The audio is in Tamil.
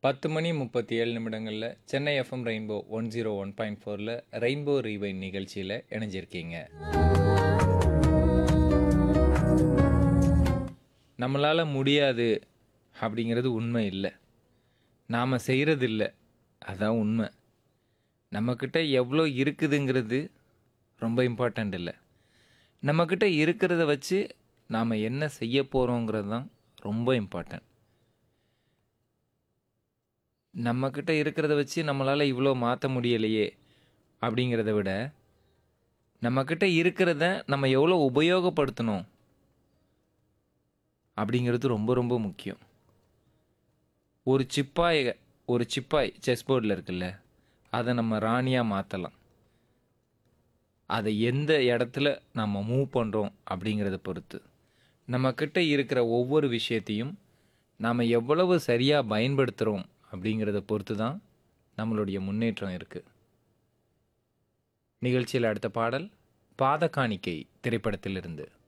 பத்து மணி முப்பத்தி ஏழு நிமிடங்களில் Chennai FM rainbow one zero one point ஃபோரில் ரெயின்போ ரீவைன் நிகழ்ச்சியில் இணைஞ்சிருக்கீங்க நம்மளால் முடியாது அப்படிங்கிறது உண்மை இல்லை நாம் செய்கிறது இல்லை அதான் உண்மை நம்மக்கிட்ட எவ்வளோ இருக்குதுங்கிறது ரொம்ப இம்பார்ட்டண்ட் இல்லை நம்மக்கிட்ட இருக்கிறத வச்சு நாம் என்ன செய்ய போகிறோங்கிறது தான் ரொம்ப இம்பார்ட்டண்ட் நம்மக்கிட்ட இருக்கிறத வச்சு நம்மளால் இவ்வளோ மாற்ற முடியலையே அப்படிங்கிறத விட நம்மக்கிட்ட இருக்கிறத நம்ம எவ்வளோ உபயோகப்படுத்தணும் அப்படிங்கிறது ரொம்ப ரொம்ப முக்கியம் ஒரு சிப்பாய் ஒரு சிப்பாய் செஸ் போர்டில் இருக்குல்ல அதை நம்ம ராணியாக மாற்றலாம் அதை எந்த இடத்துல நம்ம மூவ் பண்ணுறோம் அப்படிங்கிறத பொறுத்து நம்மக்கிட்ட இருக்கிற ஒவ்வொரு விஷயத்தையும் நாம் எவ்வளவு சரியாக பயன்படுத்துகிறோம் அப்படிங்கிறத பொறுத்து தான் நம்மளுடைய முன்னேற்றம் இருக்குது நிகழ்ச்சியில் அடுத்த பாடல் பாத காணிக்கை திரைப்படத்திலிருந்து